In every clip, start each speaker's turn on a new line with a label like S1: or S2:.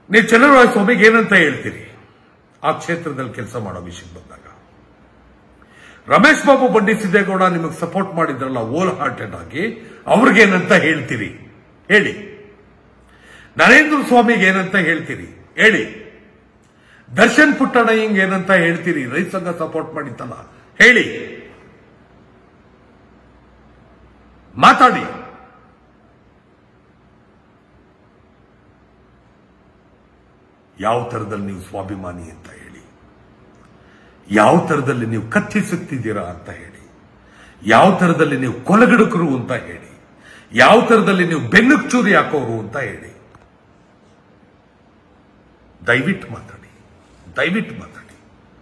S1: ನೀವು ಚಲರಾಯ ಸ್ವಾಮಿಗೆ ಏನಂತ ಹೇಳ್ತೀರಿ ಆ ಕ್ಷೇತ್ರದಲ್ಲಿ ಕೆಲಸ ಮಾಡೋ ವಿಷಯಕ್ಕೆ ಬಂದಾಗ ರಮೇಶ್ ಬಾಬು ಬಂಡಿ ಸಿದ್ದೇಗೌಡ ನಿಮಗೆ ಸಪೋರ್ಟ್ ಮಾಡಿದ್ರಲ್ಲ ಓಲ್ ಹಾರ್ಟೆಡ್ ಆಗಿ ಅವ್ರಿಗೇನಂತ ಹೇಳ್ತೀರಿ ಹೇಳಿ ನರೇಂದ್ರ ಸ್ವಾಮಿಗೆ ಏನಂತ ಹೇಳ್ತೀರಿ ಹೇಳಿ ದರ್ಶನ್ ಪುಟ್ಟಣ ಹಿಂಗ್ ಏನಂತ ಹೇಳ್ತೀರಿ ರೈತ ಸಂಘ ಸಪೋರ್ಟ್ ಮಾಡಿತ್ತಲ್ಲ ಹೇಳಿ ಮಾತಾಡಿ ಯಾವ ತರದಲ್ಲಿ ನೀವು ಸ್ವಾಭಿಮಾನಿ ಅಂತ ಹೇಳಿ ಯಾವ ತರದಲ್ಲಿ ನೀವು ಕತ್ತಿಸುತ್ತಿದ್ದೀರಾ ಅಂತ ಹೇಳಿ ಯಾವ ತರದಲ್ಲಿ ನೀವು ಕೊಲಗಡುಕರು ಅಂತ ಹೇಳಿ ಯಾವ ತರದಲ್ಲಿ ನೀವು ಬೆನ್ನುಕ್ ಚೂರಿ ಹಾಕೋರು ಅಂತ ಹೇಳಿ ದಯವಿಟ್ಟು ಮಾತಾಡಿ ದಯವಿಟ್ಟು ಮಾತಾಡಿ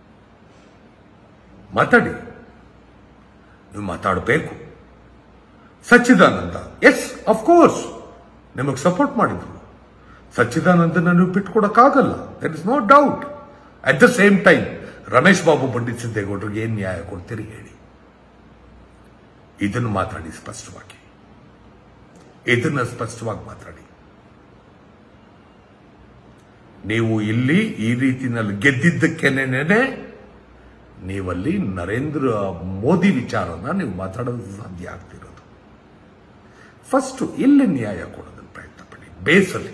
S1: ಮಾತಾಡಿ ನೀವು ಮಾತಾಡಬೇಕು ಸಚ್ಚಿದಾನಂದ ಎಸ್ ಕೋರ್ಸ್ ನಿಮಗೆ ಸಪೋರ್ಟ್ ಮಾಡಿದ್ರು ಸಚ್ಚಿದಾನಂದನ ನೀವು ಬಿಟ್ಕೊಡಕ್ಕಾಗಲ್ಲ there is no doubt at the same time Ramesh Babu Pandit ಸಿದ್ದೇಗೌಡರಿಗೆ ಏನ್ ನ್ಯಾಯ ಕೊಡ್ತೀರಿ ಹೇಳಿ ಇದನ್ನು ಮಾತಾಡಿ ಸ್ಪಷ್ಟವಾಗಿ ಇದನ್ನ ಸ್ಪಷ್ಟವಾಗಿ ಮಾತಾಡಿ ನೀವು ಇಲ್ಲಿ ಈ ರೀತಿನಲ್ಲಿ ಗೆದ್ದಿದ್ದಕ್ಕೇನೆ ನೀವಲ್ಲಿ ನರೇಂದ್ರ ಮೋದಿ ವಿಚಾರನ ನೀವು ಮಾತಾಡೋದು ಸಾಧ್ಯ ಆಗ್ತಿರೋದು ಫಸ್ಟ್ ಇಲ್ಲಿ ನ್ಯಾಯ ಕೊಡೋದಕ್ಕೆ ಪ್ರಯತ್ನ ಪಡಿ ಬೇಸಲ್ಲಿ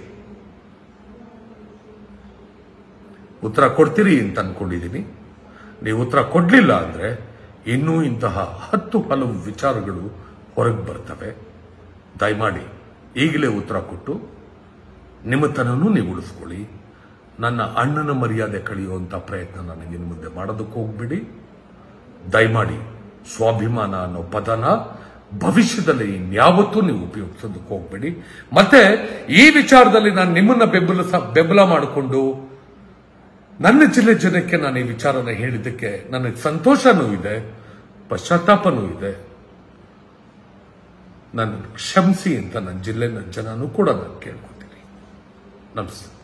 S1: ಉತ್ತರ ಕೊಡ್ತೀರಿ ಅಂತ ಅನ್ಕೊಂಡಿದ್ದೀನಿ ನೀವು ಉತ್ತರ ಕೊಡ್ಲಿಲ್ಲ ಅಂದ್ರೆ ಇನ್ನೂ ಇಂತಹ ಹತ್ತು ಹಲವು ವಿಚಾರಗಳು ಹೊರಗೆ ಬರ್ತವೆ ದಯಮಾಡಿ ಈಗಲೇ ಉತ್ತರ ಕೊಟ್ಟು ನಿಮ್ಮತನೂ ನೀವು ಉಳಿಸ್ಕೊಳ್ಳಿ ನನ್ನ ಅಣ್ಣನ ಮರ್ಯಾದೆ ಕಳೆಯುವಂತ ಪ್ರಯತ್ನ ನನಗೆ ಇನ್ನು ಮುಂದೆ ಮಾಡೋದಕ್ಕೆ ಹೋಗ್ಬಿಡಿ ದಯಮಾಡಿ ಸ್ವಾಭಿಮಾನ ಅನ್ನೋ ಪದನ ಭವಿಷ್ಯದಲ್ಲಿ ಇನ್ಯಾವತ್ತೂ ನೀವು ಉಪಯೋಗಿಸೋದಕ್ಕೆ ಹೋಗ್ಬೇಡಿ ಮತ್ತೆ ಈ ವಿಚಾರದಲ್ಲಿ ನಾನು ನಿಮ್ಮನ್ನ ಬೆಂಬಲ ಬೆಂಬಲ ಮಾಡಿಕೊಂಡು ನನ್ನ ಜಿಲ್ಲೆ ಜನಕ್ಕೆ ನಾನು ಈ ವಿಚಾರನ ಹೇಳಿದ್ದಕ್ಕೆ ನನಗೆ ಸಂತೋಷನೂ ಇದೆ ಪಶ್ಚಾತ್ತಾಪನೂ ಇದೆ ನನ್ನ ಕ್ಷಮಿಸಿ ಅಂತ ನನ್ನ ಜಿಲ್ಲೆ ಜನನೂ ಕೂಡ ನಾನು ಕೇಳ್ಕೊತೀನಿ ನಮಸ್ತೆ